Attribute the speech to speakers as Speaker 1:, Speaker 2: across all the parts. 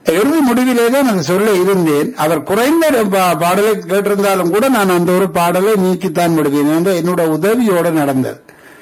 Speaker 1: இறுதி முடிவிலே தான் அந்த சொல்ல இருந்தேன் அவர் குறைந்த பா- பாடலை கேட்டிருந்தாலும் கூட நான் அந்த ஒரு பாடலை நீக்கித்தான் விடுவேன் என்று என்னோட உதவியோடு நடந்தது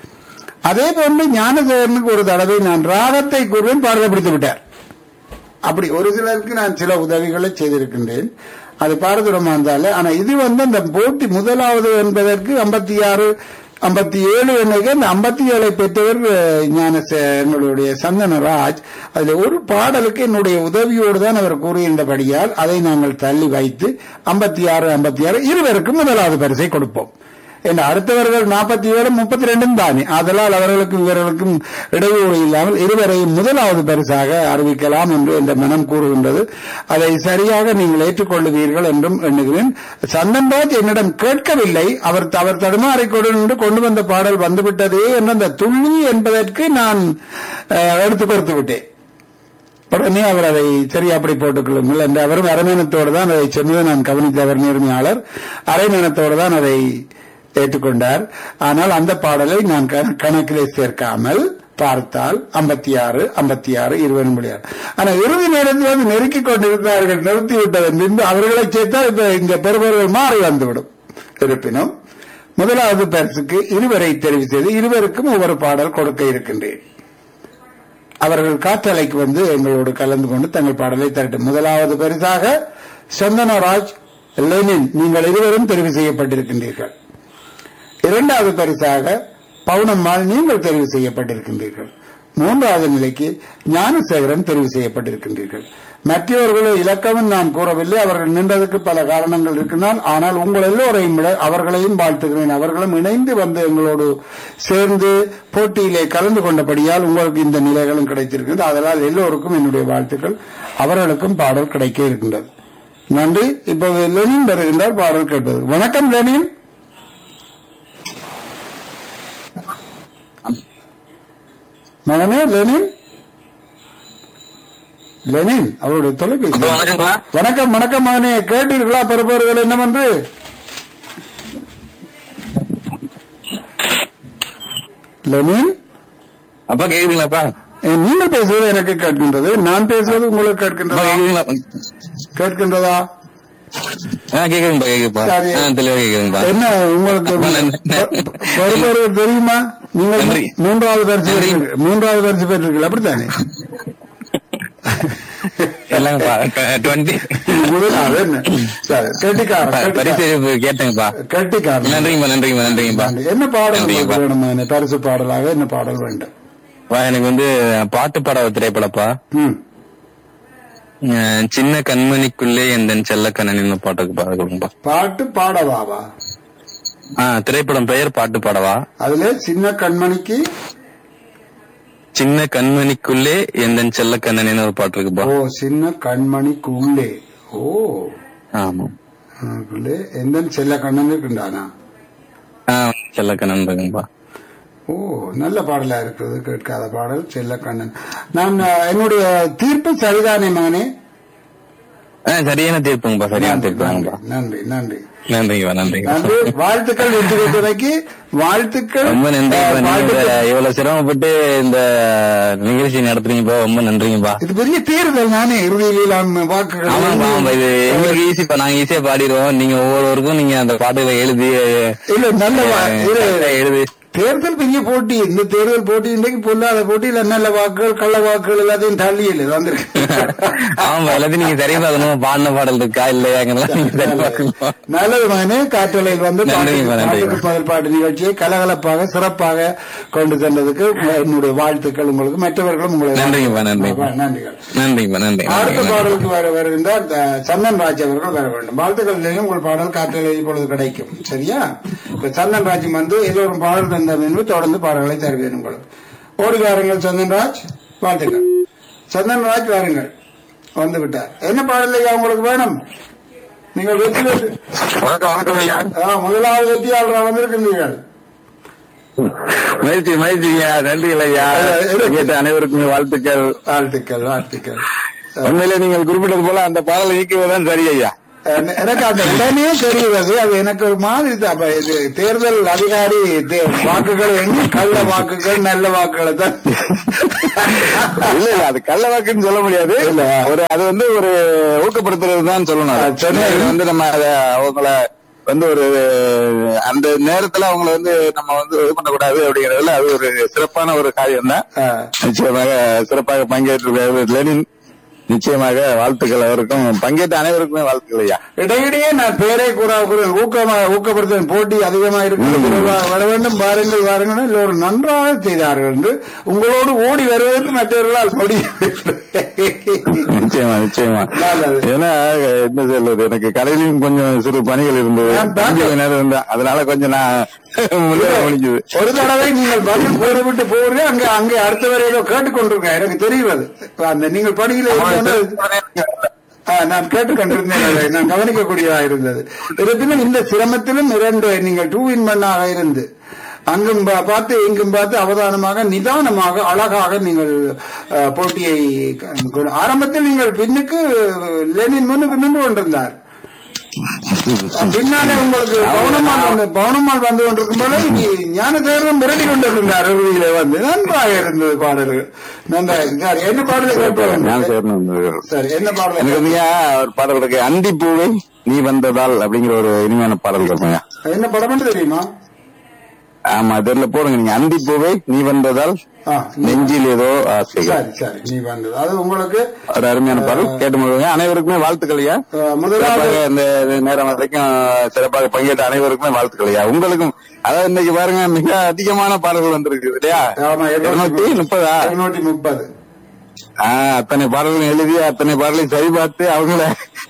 Speaker 1: அதே போன்று ஞானதேவனுக்கு ஒரு தடவை நான் ராகத்தை கூறுவேன் பாடலை பிடித்து விட்டார் அப்படி ஒரு சிலருக்கு நான் சில உதவிகளை செய்திருக்கின்றேன் அது பாரதூரமா இருந்தாலும் ஆனா இது வந்து அந்த போட்டி முதலாவது என்பதற்கு ஐம்பத்தி ஆறு ஐம்பத்தி ஏழு என்னைக்கு அந்த ஐம்பத்தி ஏழை பெற்றவர் அஹ், ஞான சே- எங்களுடைய சந்தனராஜ் அதுல ஒரு பாடலுக்கு என்னுடைய உதவியோடு தான் அவர் கூறியிருந்தபடியால் அதை நாங்கள் தள்ளி வைத்து ஐம்பத்தி ஆறு ஐம்பத்தி ஆறு இருவருக்கும் முதலாவது பரிசை கொடுப்போம் ஏன்னா அடுத்தவர்கள் நாற்பத்தி ஏழு முப்பத்தி ரெண்டும் தானே அதனால் அவர்களுக்கும் இவர்களுக்கும் இடையூறு இல்லாமல் இருவரையும் முதலாவது பரிசாக அறிவிக்கலாம் என்று இந்த மனம் கூறுகின்றது அதை சரியாக நீங்கள் ஏற்றுக்கொள்ளுவீர்கள் என்றும் எண்ணுகிறேன் சந்தன்ராஜ் என்னிடம் கேட்கவில்லை அவர் அவர் தடுமாறிக் கொண்டு கொண்டு வந்த பாடல் வந்துவிட்டதே என்ற அந்த துள்ளி என்பதற்கு நான் அஹ், எடுத்து கொடுத்து விட்டேன் உடனே அவர் அதை சரி அப்படி போட்டுக் கொள்ளுங்கள் என்று அவரும் அரைமேனத்தோடு தான் அதை சொன்னதை நான் கவனித்த அவர் நேர்மையாளர் அரைமேனத்தோடு தான் அதை ஏற்றுக்கொண்டார் ஆனால் அந்த பாடலை நான் க- கணக்கிலே சேர்க்காமல் பார்த்தால் ஐம்பத்தி ஆறு ஐம்பத்தி ஆறு இருபது முடியாது ஆனா இறுதி நேரத்தில் வந்து நெருக்கிக் கொண்டிருந்தார்கள் நிறுத்தி விட்டதன் பின்பு அவர்களை சேர்த்தால் இப்ப இந்த பெறுபவர்கள் மாறி வந்துவிடும் இருப்பினும் முதலாவது பரிசுக்கு இருவரை தெரிவு செய்து இருவருக்கும் ஒவ்வொரு பாடல் கொடுக்க இருக்கின்றேன் அவர்கள் காற்றலைக்கு வந்து எங்களோடு கலந்து கொண்டு தங்கள் பாடலை தரட்டும் முதலாவது பரிசாக சந்தனராஜ் லெனின் நீங்கள் இருவரும் தெரிவு செய்யப்பட்டிருக்கின்றீர்கள் இரண்டாவது பரிசாக பவுனம்மாள் நீங்கள் தெரிவு செய்யப்பட்டிருக்கின்றீர்கள் மூன்றாவது நிலைக்கு ஞானசேகரன் தெரிவு செய்யப்பட்டிருக்கின்றீர்கள் மற்றவர்களோ இலக்கமும் நான் கூறவில்லை அவர்கள் நின்றதுக்கு பல காரணங்கள் இருக்கின்றன ஆனால் உங்கள் எல்லோரையும் விட அவர்களையும் வாழ்த்துகிறேன் அவர்களும் இணைந்து வந்து எங்களோடு சேர்ந்து போட்டியிலே கலந்து கொண்டபடியால் உங்களுக்கு இந்த நிலைகளும் கிடைத்திருக்கிறது அதனால் எல்லோருக்கும் என்னுடைய வாழ்த்துக்கள் அவர்களுக்கும் பாடல் கிடைக்க இருக்கின்றது நன்றி இப்போது லெனின் வருகின்றார் பாடல் கேட்பது வணக்கம் லெனின் மகனே லெனின் லெனின் அவருடைய தொலைபேசி
Speaker 2: அப்பா, வணக்கம்ப்பா.
Speaker 1: வணக்கம் வணக்கம் மகனே கேட்டீர்களா பெறுபவர்கள் என்னவென்று லெனின்
Speaker 2: அப்பா கேக்குதுங்களாப்பா
Speaker 1: ஏ, நீங்கள் பேசுவது எனக்கு கேட்கின்றது நான் பேசுவது உங்களுக்கு
Speaker 2: அப்பா
Speaker 1: கேட்கின்றதா
Speaker 2: கேக்குதுங்களா
Speaker 1: கேட்கின்றதா
Speaker 2: ஆ கேக்குதுங்கப்பா கேக்குதுப்பா
Speaker 1: சரி.
Speaker 2: ஆ தெளிவா கேக்குதுங்கப்பா
Speaker 1: என்ன உங்களுக்கு
Speaker 2: அப்பா, நன்றி.
Speaker 1: பெறுபவர்கள் தெரியுமா நீங்கள்
Speaker 2: நன்றி.
Speaker 1: மூன்றாவது பரிசு
Speaker 2: நன்றி.
Speaker 1: பெற்றீர்கள். மூன்றாவது பரிசு பெற்றீர்கள் அப்படித்தானே
Speaker 2: எல்லாங்கப்பா டுவெண்ட்டி
Speaker 1: முதலாவது என்ன சரி, கெட்டிக்காரன்
Speaker 2: பரிசு
Speaker 1: கெட்டிக்காரன்.
Speaker 2: கேட்டேங்கப்பா
Speaker 1: கெட்டிக்காரன்
Speaker 2: நன்றிங்கப்பா நன்றிங்கப்பா நன்றிங்கப்பா
Speaker 1: நன்றி. என்ன பாடல் உங்களுக்கு
Speaker 2: நன்றிங்கப்பா.
Speaker 1: வேணும் மகனே? பரிசு பாடலாக என்ன பாடல் வேண்டும்
Speaker 2: வா, எனக்கு வந்து பாட்டு பாட திரைப்படப்பா
Speaker 1: ம்.
Speaker 2: அஹ், சின்ன கண்மணிக்குள்ளே எந்த செல்ல கண்ணன் பாட்டுக்கு பாட கொடுங்கப்பா
Speaker 1: பாட்டு பாடவாவா
Speaker 2: ஆ திரைப்படம் பெயர் பாட்டு பாடவா
Speaker 1: அதுல சின்ன கண்மணிக்கு
Speaker 2: சின்ன கண்மணிக்குள்ளே எந்த செல்ல கண்ணன் ஒரு பாட்டு இருக்குப்பா
Speaker 1: ஓ சின்ன கண்மணிக்கு உள்ளே ஓ
Speaker 2: ஆமா
Speaker 1: உள்ளே எந்த செல்ல கண்ணன் இருக்கின்றானா
Speaker 2: ஆ செல்ல கண்ணன் இருக்குங்கப்பா
Speaker 1: ஓ நல்ல பாடலா இருக்கிறது கேட்காத பாடல் செல்ல கண்ணன் நான் அஹ், என்னுடைய தீர்ப்பு சரிதானே மகனே
Speaker 2: ஆ சரியான தீர்ப்புங்கப்பா சரியான
Speaker 1: நன்றி,
Speaker 2: தீர்ப்புங்கப்பா
Speaker 1: நன்றி நன்றி
Speaker 2: நன்றிங்கப்பா நன்றிங்க
Speaker 1: நன்றி வாழ்த்துக்கள் வெற்றி பெற்றதைக்கு வாழ்த்துக்கள்
Speaker 2: ரொம்ப நன்றிப்பா
Speaker 1: அஹ்,
Speaker 2: நீங்க
Speaker 1: வாழ்த்துக்கள்.
Speaker 2: இவ்வளவு சிரமப்பட்டு இந்த நிகழ்ச்சி நடத்துறீங்கப்பா ரொம்ப நன்றிங்கப்பா
Speaker 1: இது பெரிய தேர்தல் நானே இறுதியில் நான் வாக்குகள்
Speaker 2: ஆமாப்பா ஆமா இது எங்களுக்கு ஈஸிப்பா நாங்க ஈஸியா பாடிடுவோம் நீங்க ஒவ்வொருவருக்கும் நீங்க அந்த பாட்டுகளை எழுதி
Speaker 1: இல்ல நல்ல வா- இரு.
Speaker 2: அஹ், எழுதி
Speaker 1: தேர்தல் பெரிய போட்டி இந்த தேர்தல் போட்டி இன்றைக்கு பொல்லாத போட்டியில நல்ல வாக்குகள் கள்ள வாக்குகள் எல்லாத்தையும் தள்ளி இல்லை வந்திருக்கு
Speaker 2: ஆமா எல்லாத்தையும் நீங்க சரி பார்க்கணும் பாடின பாடல் இருக்கா இல்லையாங்கலாம் நீங்க சரி பார்க்கணும்
Speaker 1: நல்லது மகனே காற்றலையில் வந்து
Speaker 2: நன்றிங்க,
Speaker 1: பாட்டுக்கு-
Speaker 2: நன்றிங்க.
Speaker 1: பாட்டுக்கு பதில் பாட்டு நிகழ்ச்சியை கலகலப்பாக சிறப்பாக கொண்டு சென்றதுக்கு என்னுடைய வாழ்த்துக்கள் உங்களுக்கு மற்றவர்களும் உங்களை
Speaker 2: நன்றிங்கப்பா, நன்றிங்க.
Speaker 1: நன்றிகள்
Speaker 2: நன்றிங்கப்பா நன்றி
Speaker 1: அடுத்த
Speaker 2: நன்றி
Speaker 1: பாடலுக்கு வர வருகின்றார் அஹ், சந்தன் ராஜ் அவர்கள் வர வேண்டும் வாழ்த்துக்கள் உங்கள் பாடல் காற்றலை இப்பொழுது கிடைக்கும் சரியா இப்ப சந்தன் ராஜ் வந்து எல்லோரும் பாடல் தந்த பின்பு தொடர்ந்து பாடல்களை தருவேன் உங்களுக்கு ஓடி வாருங்கள் சந்தன் ராஜ் வாழ்த்துக்கள் சந்தன் ராஜ் வாருங்கள் வந்து விட்டார் என்ன பாடல் ஐயா உங்களுக்கு வேணும் நீங்கள் வெற்றி பெற்று
Speaker 2: வணக்கம் வணக்கம் ஐயா
Speaker 1: ஆ, முதலாவது வெற்றியாளராக வந்திருக்கின்றீர்கள்
Speaker 2: மகிழ்ச்சி மகிழ்ச்சியா நன்றிகள் ஐயா கேட்ட அனைவருக்கும் வாழ்த்துக்கள்
Speaker 1: வாழ்த்துக்கள் வாழ்த்துக்கள்
Speaker 2: உண்மையிலே நீங்கள் குறிப்பிட்டது போல அந்த பாடலை நீக்குவதுதான் சரி ஐயா
Speaker 1: என- எனக்கு அந்த உடனே தெரிகிறது அது எனக்கு ஒரு மாதிரி தான். அப்ப இது தேர்தல் அதிகாரி தே- வாக்குகள் எண்ணி கள்ள வாக்குகள் நல்ல வாக்குகளை தான்
Speaker 3: இல்ல இல்ல அது கள்ள வாக்குன்னு சொல்ல முடியாது
Speaker 1: இல்ல.
Speaker 3: ஒரு அது வந்து ஒரு ஊக்கப்படுத்துறது தான் சொல்லணும்
Speaker 1: ஆ,
Speaker 3: அது.
Speaker 1: சொன்னா-
Speaker 3: இது வந்து நம்ம அத அவங்கள வந்து ஒரு அந்த நேரத்துல அவங்கள வந்து நம்ம வந்து இது பண்ணக்கூடாது அப்படிங்கறதுல அது ஒரு சிறப்பான ஒரு காரியம் தான்
Speaker 1: ஆ.
Speaker 3: நிச்சயமாக சிறப்பாக பங்கேற்று லெனின் நிச்சயமாக வாழ்த்துக்கள் அவருக்கும் பங்கேற்ற அனைவருக்குமே வாழ்த்துக்கள் ஐயா
Speaker 1: இடையிடையே நான் பேரை கூற கூற- ஊக்கமா ஊக்கப்படுத்த போட்டி அதிகமா இருக்கிறது வர வேண்டும் வாருங்கள் வாருங்கள் எல்லோரும் நன்றாக செய்தார்கள் என்று உங்களோடு ஓடி வருவதற்கு மற்றவர்களால் முடியும்
Speaker 3: நிச்சயமா நிச்சயமா
Speaker 1: நல்லது.
Speaker 3: ஏன்னா என்ன சொல்றது எனக்கு கடையிலும் கொஞ்சம் சிறு பணிகள் இருந்தது
Speaker 1: நான் பார்த்தேன்.
Speaker 3: கொஞ்சம் நேரம் இருந்தேன் அதனால கொஞ்சம் நான் முன்னேற முடிஞ்சது
Speaker 1: ஒரு தடவை நீங்கள் பதில் கூறிவிட்டு போகிறீங்க அங்க அங்கே அடுத்த வரை ஏதோ கேட்டுக்கொண்டிருக்கேன் எனக்கு தெரிகிறது அந்த நீங்கள் பணியில் இருந்தோன்னு ஆ, நான் கேட்டுக்கொண்டிருந்தேன் அதை நான் கவனிக்கக்கூடியதா இருந்தது இருப்பினும் இந்த சிரமத்திலும் இரண்டு நீங்கள் டூ இன் மண்ணாக இருந்து அங்கும் பா- பார்த்து இங்கும் பார்த்து அவதானமாக நிதானமாக அழகாக நீங்கள் அ, போட்டியை க- ஆரம்பத்தில் நீங்கள் பின்னுக்கு லெனின் முன்னுக்கு நின்று கொண்டிருந்தார் பின்னாலே உங்களுக்கு பவுனம்மாள் வந்து பவுனம்மாள் வந்து கொண்டிருக்கும் போது ஞானதேவரும் மிரட்டி கொண்டிருந்தார் அருவியிலே வந்து நன்றாக இருந்தது பாடல்கள் நன்றாக இருந்தது. சரி என்ன பாடலை கேட்போம்
Speaker 3: ஞான சேரணும்
Speaker 1: சரி என்ன பாடலை
Speaker 3: எனக்கு வந்துங்க ஒரு பாடல் இருக்கு அந்தி பூவை நீ வந்ததால் அப்படிங்கிற ஒரு இனிமையான பாடல் இருக்குங்க
Speaker 1: என்ன படம் தெரியுமா
Speaker 3: ஆமா தெரியல போடுங்க நீங்க அந்தி பூவை நீ வந்ததால்
Speaker 1: ஆ,
Speaker 3: நெஞ்சில் ஏதோ ஆசைகள்
Speaker 1: சரி சரி நீ வந்தது அது உங்களுக்கு
Speaker 3: ஒரு அருமையான பாடல் கேட்டு முழுவதுங்க அனைவருக்குமே வாழ்த்துக்கள் ஐயா
Speaker 1: அஹ், முதலாவது
Speaker 3: சிறப்பாக இந்த நேரம் வரைக்கும் சிறப்பாக பங்கேற்ற அனைவருக்குமே வாழ்த்துக்கள் ஐயா உங்களுக்கும் அதாவது இன்னைக்கு பாருங்க மிக அதிகமான பாடல்கள் வந்திருக்கு இல்லையா
Speaker 1: ஆமா
Speaker 3: இருநூத்தி முப்பதா
Speaker 1: இருநூற்றி முப்பது
Speaker 3: ஆஹ் அத்தனை பாடல்களும் எழுதி அத்தனை பாடலையும் சரி பார்த்து அவங்கள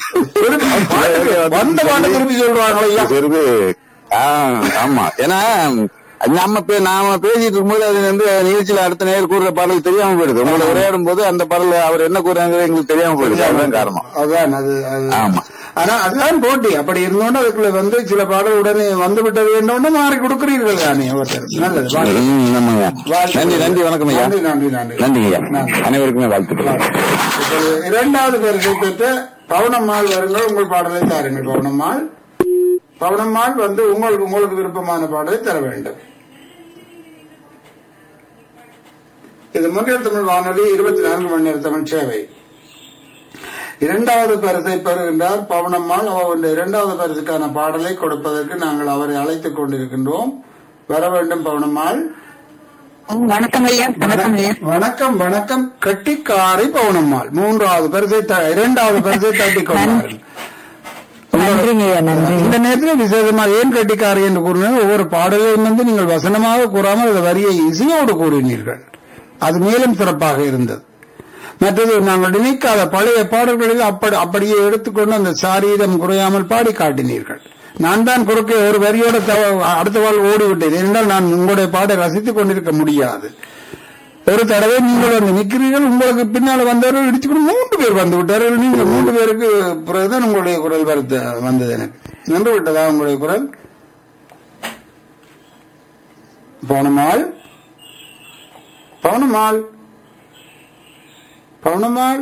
Speaker 1: வந்த பாட்டு திருப்பி சொல்றாங்களோ ஐயா
Speaker 3: வருது ஆஹ் ஆமா ஏன்னா நம்ம பே- நாம பேசிட்டு இருக்கும்போது அது வந்து நிகழ்ச்சியில அடுத்த நேரம் கூறுற பாடல் தெரியாம போயிடுது உங்களை உரையாடும் போது அந்த பாடல் அவர் என்ன கூறாங்கிறது எங்களுக்கு தெரியாம போயிடுது அதுதான் காரணம்
Speaker 1: அதான் அது அது-
Speaker 3: ஆமா.
Speaker 1: ஆனா அதுதான் போட்டி அப்படி இருந்தோண்டு அதுக்குள்ள வந்து சில பாடல் உடனே வந்து விட்டது என்னோட மாறி கொடுக்கிறீர்கள் தானே ஒருத்தர் நல்லது வாழ்த்து.
Speaker 3: ம், ஆமாங்க.
Speaker 1: வாழ்த்து.
Speaker 3: நன்றி நன்றி வணக்கம் ஐயா
Speaker 1: நன்றி நன்றி நன்றி
Speaker 3: நன்றிங்க ஐயா
Speaker 1: நன்றி.
Speaker 3: அனைவருக்குமே வாழ்த்துக்கள்
Speaker 1: இப்பொழுது இரண்டாவது பரிசை பெற்ற பவுனம்மாள் வருங்கள் உங்கள் பாடலை தாருங்கள் பவுனம்மாள் பவுனம்மாள் வந்து உங்களுக்கு உங்களுக்கு விருப்பமான பாடலை தர வேண்டும் இது முன்னில் தமிழ் வானொலி இருபத்தி நான்கு மணி நேர தமிழ் சேவை இரண்டாவது பரிசை பெறுகின்றார் பவனம்மாள் அவருடைய இரண்டாவது பரிசுக்கான பாடலை கொடுப்பதற்கு நாங்கள் அவரை அழைத்துக் கொண்டிருக்கின்றோம் வர வேண்டும் பவனம்மாள்
Speaker 4: வணக்கம் ஐயா வணக்கம் ஐயா
Speaker 1: வணக்கம் வணக்கம் கட்டிக்காரை பவுனம்மாள் மூன்றாவது பரிசை த- இரண்டாவது பரிசை தட்டிக் கொண்டார்கள்
Speaker 4: நன்றிங்க ஐயா நன்றி
Speaker 1: இந்த நேரத்தில் விசேஷமா ஏன் கட்டிக்காரை என்று கூறினால் ஒவ்வொரு பாடலையும் வந்து நீங்கள் வசனமாக கூறாமல் அந்த வரியை இசையோடு கூறினீர்கள் அது மேலும் சிறப்பாக இருந்தது மற்றது நாங்கள் நினைக்காத பழைய பாடல்களில் அப்படி அப்படியே எடுத்துக்கொண்டு அந்த சாரீரம் குறையாமல் பாடி காட்டினீர்கள் நான் தான் குறுக்கே ஒரு வரியோட தவ- அடுத்த வாழ் ஓடிவிட்டேன் ஏனென்றால் நான் உங்களுடைய பாடை ரசித்துக் கொண்டிருக்க முடியாது ஒரு தடவை நீங்கள் வந்து நிற்கிறீர்கள் உங்களுக்கு பின்னால வந்தவர்கள் இடிச்சுக்கொண்டு மூன்று பேர் வந்து விட்டார்கள் நீங்கள் மூன்று பேருக்கு பிறகுதான் உங்களுடைய குரல் வருத்த வந்தது எனக்கு நின்று விட்டதா உங்களுடைய குரல் பவுனமாள் பவுனமாள் பவுனமாள்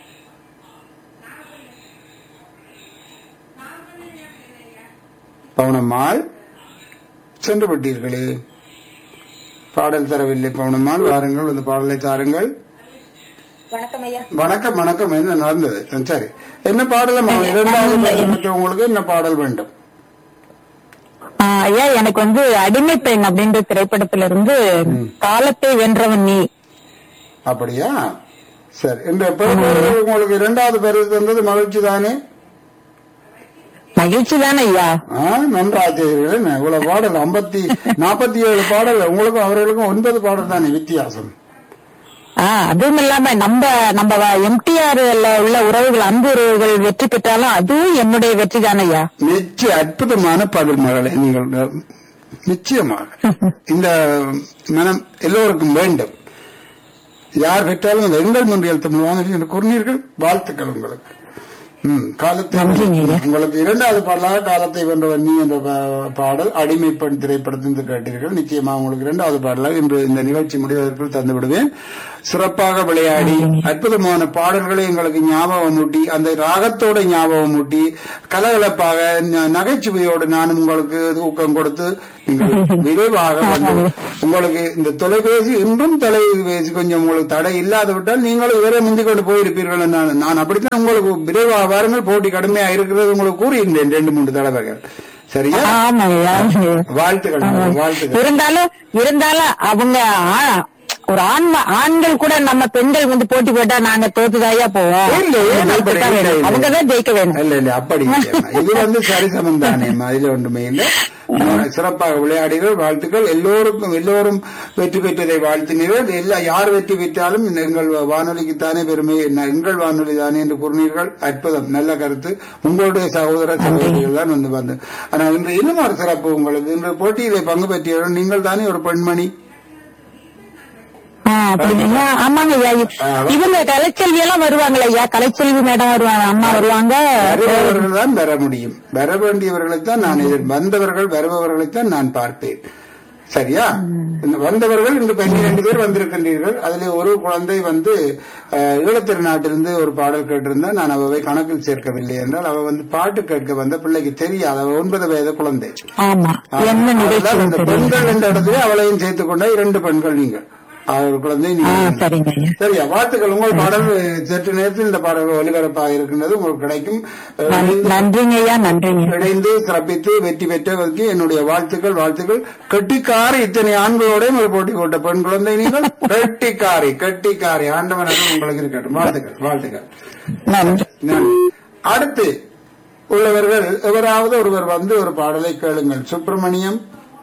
Speaker 1: பவுனம்மாள் சென்று விட்டீர்களே பாடல் தரவில்லை பவுனம்மாள் வாருங்கள் அந்த பாடலை தாருங்கள்
Speaker 4: வணக்கம் ஐயா
Speaker 1: வணக்கம் வணக்கம் என்ன நடந்தது சரி என்ன பாடல் இரண்டாவது பாடல் மட்டும் உங்களுக்கு என்ன பாடல் வேண்டும்
Speaker 4: ஆ, ஐயா எனக்கு வந்து அடிமை பெண் அப்படின்ற திரைப்படத்துல இருந்து காலத்தை வென்றவன் நீ
Speaker 1: அப்படியா சரி இந்த பிறகு உங்களுக்கு இரண்டாவது பரிசு தந்தது மகிழ்ச்சி தானே
Speaker 4: மகிழ்ச்சி தானே ஐயா
Speaker 1: ஆ, நன்றாச்சீர்கள் என்ன இவ்வளவு பாடல் ஐம்பத்தி நாற்பத்தி ஏழு பாடல் உங்களுக்கும் அவர்களுக்கும் ஒன்பது பாடல் தானே வித்தியாசம்
Speaker 4: ஆ, அதுவும் இல்லாம நம்ம நம்ம எம்டிஆர் உள்ள உறவுகள் அன்பு உறவுகள் வெற்றி பெற்றாலும் அதுவும் என்னுடைய வெற்றி தானே ஐயா
Speaker 1: நிச்சய அற்புதமான பாடல் மகளே நீங்கள் நிச்சயமாக இந்த மனம் எல்லோருக்கும் வேண்டும் யார் பெற்றாலும் அந்த எங்கள் முன்றியல் தமிழ் வானொலி என்று கூறினீர்கள் வாழ்த்துக்கள் உங்களுக்கு ம், காலத்தை
Speaker 4: நன்றிங்க ஐயா.
Speaker 1: உங்களுக்கு இரண்டாவது பாடலாக காலத்தை வென்றவன் நீ என்ற பா- பாடல் அடிமை பெண் திரைப்படத்திலிருந்து கேட்டீர்கள் நிச்சயமா உங்களுக்கு இரண்டாவது பாடலாக இன்று இந்த நிகழ்ச்சி முடிவதற்குள் தந்து விடுவேன் சிறப்பாக விளையாடி அற்புதமான பாடல்களை எங்களுக்கு ஞாபகம் ஊட்டி அந்த ராகத்தோட ஞாபகம் ஊட்டி கலகலப்பாக ந- நகைச்சுவையோடு நானும் உங்களுக்கு ஊக்கம் கொடுத்து நீங்கள் விரைவாக வந்து உங்களுக்கு இந்த தொலைபேசி இன்றும் தொலைபேசி கொஞ்சம் உங்களுக்கு தடை இல்லாத விட்டால் நீங்களும் வேற முந்தி கொண்டு போயிருப்பீர்கள் நான் நான் அப்படித்தான் உங்களுக்கு விரைவாக வாருங்கள் போட்டி கடுமையா இருக்கிறது உங்களுக்கு கூறியிருந்தேன் ரெண்டு மூன்று தடவைகள் சரியா
Speaker 4: ஆமாங்கய்யா
Speaker 1: வாழ்த்துக்கள் வாழ்த்துக்கள்
Speaker 4: இருந்தாலும் இருந்தாலும் அவங்க ஆ- ஒரு ஆண் ஆண்கள் கூட நம்ம பெண்கள் வந்து போட்டி போட்டா நாங்க தோத்துதாயா போவோம்
Speaker 1: இல்ல, இல்ல, அப்படி
Speaker 4: அப்படித்தான்
Speaker 1: இல்ல,
Speaker 4: வேணும்.
Speaker 1: இல்ல.
Speaker 4: அவங்க தான் ஜெயிக்க வேணும்
Speaker 1: இல்ல இல்ல அப்படி இல்லையம்மா. இது வந்து சரிசமம் தானே அதுல ஒன்றுமே இல்லை சிறப்பாக விளையாடுகள் வாழ்த்துக்கள் எல்லோருக்கும் எல்லோரும் வெற்றி பெற்றதை வாழ்த்தினீர்கள் எல்லா யார் வெற்றி பெற்றாலும் எங்கள் வானொலிக்கு தானே பெருமை ந- எங்கள் வானொலி தானே என்று கூறினீர்கள் அற்புதம் நல்ல கருத்து உங்களுடைய சகோதர சகோதரிகள் தான் வந்து வந்து ஆனால் இன்று இன்னும் ஒரு சிறப்பு உங்களுக்கு இன்று போட்டியிலே பங்கு பெற்றீர்கள் நீங்கள் தானே ஒரு பெண்மணி
Speaker 4: ஆ, அப்படிங்களா ஆமாங்க ஐயா இவங்க கலைச்செல்வி எல்லாம் வருவாங்களா ஐயா கலைச்செல்வி மேடம் வருவாங்க அம்மா வருவாங்க
Speaker 1: வருபவர்கள் தான் வர முடியும் வர வேண்டியவர்களை தான் நான் எதிர் வந்தவர்கள் வருபவர்களை தான் நான் பார்ப்பேன் சரியா இந்த வந்தவர்கள் இன்று பன்னிரண்டு பேர் வந்திருக்கின்றீர்கள் அதிலே ஒரு குழந்தை வந்து அஹ், ஈழத்திருநாட்டிலிருந்து ஒரு பாடல் கேட்டிருந்தா நான் அவவை கணக்கில் சேர்க்கவில்லை என்றால் அவ வந்து பாட்டு கேட்க வந்த பிள்ளைக்கு தெரியாது அவ ஒன்பது வயது குழந்தை
Speaker 4: ஆமா என்ன நிகழ்ச்சி
Speaker 1: அதனால் இந்த பெண்கள் என்ற இடத்துல அவளையும் சேர்த்துக் கொண்ட இரண்டு பெண்கள் நீங்கள் அவர் குழந்தை
Speaker 4: ஆ
Speaker 1: நீங்கள்
Speaker 4: சரிங்க ஐயா
Speaker 1: சரியா வாழ்த்துக்கள் உங்கள் பாடல் சற்று நேரத்தில் இந்த பாடல் ஒலிபரப்பாக இருக்கின்றது உங்களுக்கு கிடைக்கும் அஹ்,
Speaker 4: நன்- நன்றிங்க ஐயா நன்றிங்க
Speaker 1: இணைந்து சிறப்பித்து வெற்றி பெற்றவருக்கு என்னுடைய வாழ்த்துக்கள் வாழ்த்துக்கள் கெட்டிக்காரி இத்தனை ஆண்களோட ஒரு போட்டி போட்ட பெண் குழந்தை நீங்கள் கெட்டிக்காரி கெட்டிக்காரி ஆண்டவனாக உங்களுக்கு இருக்கட்டும் வாழ்த்துக்கள் வாழ்த்துக்கள்
Speaker 4: நன்றி
Speaker 1: நன்றி. அடுத்து உள்ளவர்கள் எவராவது ஒருவர் வந்து ஒரு பாடலை கேளுங்கள் சுப்பிரமணியம்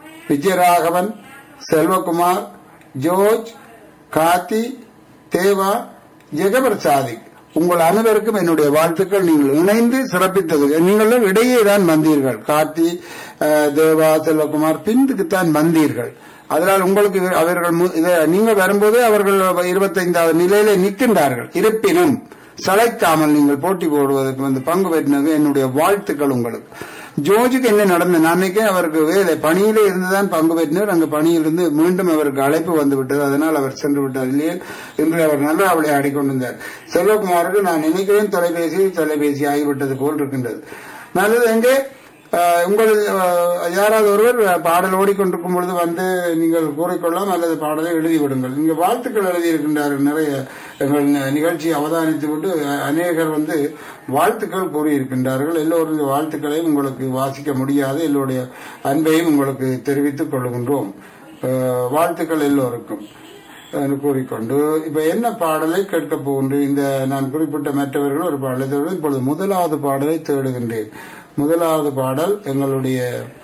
Speaker 1: விஜயராகவன் செல்வகுமார் ஜோர்ஜ் கார்த்தி தேவா ஜெகபர் சாதிக் உங்கள் அனைவருக்கும் என்னுடைய வாழ்த்துக்கள் நீங்கள் இணைந்து சிறப்பித்தது நீங்களும் இடையே தான் வந்தீர்கள் கார்த்தி அஹ், தேவா செல்வகுமார் பின்துக்குத்தான் வந்தீர்கள் அதனால் உங்களுக்கு இது- அவர்கள் மு- இத- நீங்கள் வரும்போது அவர்கள் இருபத்தைந்தாவது நிலையிலே நிற்கின்றார்கள் இருப்பினும் சளைக்காமல் நீங்கள் போட்டி போடுவதற்கு வந்து பங்கு பெற்றினது என்னுடைய வாழ்த்துக்கள் உங்களுக்கு ஜோர்ஜுக்கு என்ன நடந்தது நான் நினைக்கிறேன் அவருக்கு வேலை பணியிலே இருந்துதான் பங்கு பெற்றினார் அங்கு பணியிலிருந்து மீண்டும் அவருக்கு அழைப்பு வந்து விட்டது அதனால் அவர் சென்று விட்டார் இல்லையே இன்று அவர் நல்லா அவளை ஆடிக்கொண்டிருந்தார் செல்வகுமாருக்கு நான் நினைக்கிறேன் தொலைபேசி தொலைபேசி ஆகிவிட்டது போல் இருக்கின்றது நல்லது எங்கே அஹ், உங்கள் அஹ், யாராவது ஒருவர் பாடல் ஓடிக்கொண்டிருக்கும் பொழுது வந்து நீங்கள் கூறிக்கொள்ளலாம் அல்லது பாடலை எழுதி விடுங்கள் நீங்க வாழ்த்துக்கள் எழுதியிருக்கின்றார்கள் நிறைய எங்கள் நி- நிகழ்ச்சியை அவதானித்து விட்டு அஹ், அநேகர் வந்து வாழ்த்துக்கள் கூறியிருக்கின்றார்கள் எல்லோருடைய வாழ்த்துக்களையும் உங்களுக்கு வாசிக்க முடியாது எல்லோருடைய அன்பையும் உங்களுக்கு தெரிவித்துக் கொள்கின்றோம் அஹ், வாழ்த்துக்கள் எல்லோருக்கும் என்று கூறிக்கொண்டு இப்ப என்ன பாடலை கேட்க போகின்றேன் இந்த நான் குறிப்பிட்ட மற்றவர்கள் ஒரு பாடலை தேடு இப்பொழுது முதலாவது பாடலை தேடுகின்றேன் முதலாவது பாடல் எங்களுடைய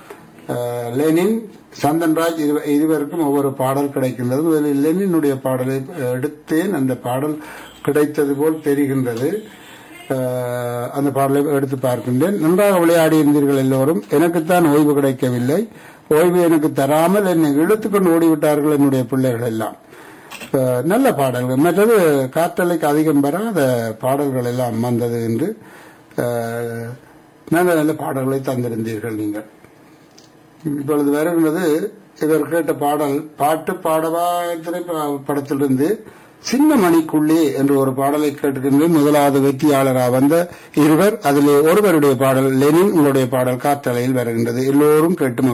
Speaker 1: அஹ், லெனின் சந்தன்ராஜ் இருவ- இருவருக்கும் ஒவ்வொரு பாடல் கிடைக்கின்றது முதலில் லெனினுடைய பாடலை எடுத்தேன் அந்த பாடல் கிடைத்தது போல் தெரிகின்றது அஹ், அந்த பாடலை எடுத்து பார்க்கின்றேன் நன்றாக விளையாடி இருந்தீர்கள் எல்லோரும் எனக்குத்தான் ஓய்வு கிடைக்கவில்லை ஓய்வு எனக்கு தராமல் என்னை இழுத்துக்கொண்டு ஓடிவிட்டார்கள் என்னுடைய பிள்ளைகள் எல்லாம் அஹ், நல்ல பாடல்கள் மற்றது காற்றலைக்கு அதிகம் வராத பாடல்கள் எல்லாம் வந்தது என்று அஹ், நல்ல நல்ல பாடல்களை தந்திருந்தீர்கள் நீங்கள் இப்பொழுது வருகின்றது இவர் கேட்ட பாடல் பாட்டு பாடவா திரைப்ப- படத்திலிருந்து சின்ன மணிக்குள்ளே என்று ஒரு பாடலை கேட்டுக்கின்றேன் முதலாவது வெற்றியாளராக வந்த இருவர் அதிலே ஒருவருடைய பாடல் லெனின் உங்களுடைய பாடல் காற்றலையில் வருகின்றது எல்லோரும் கேட்டு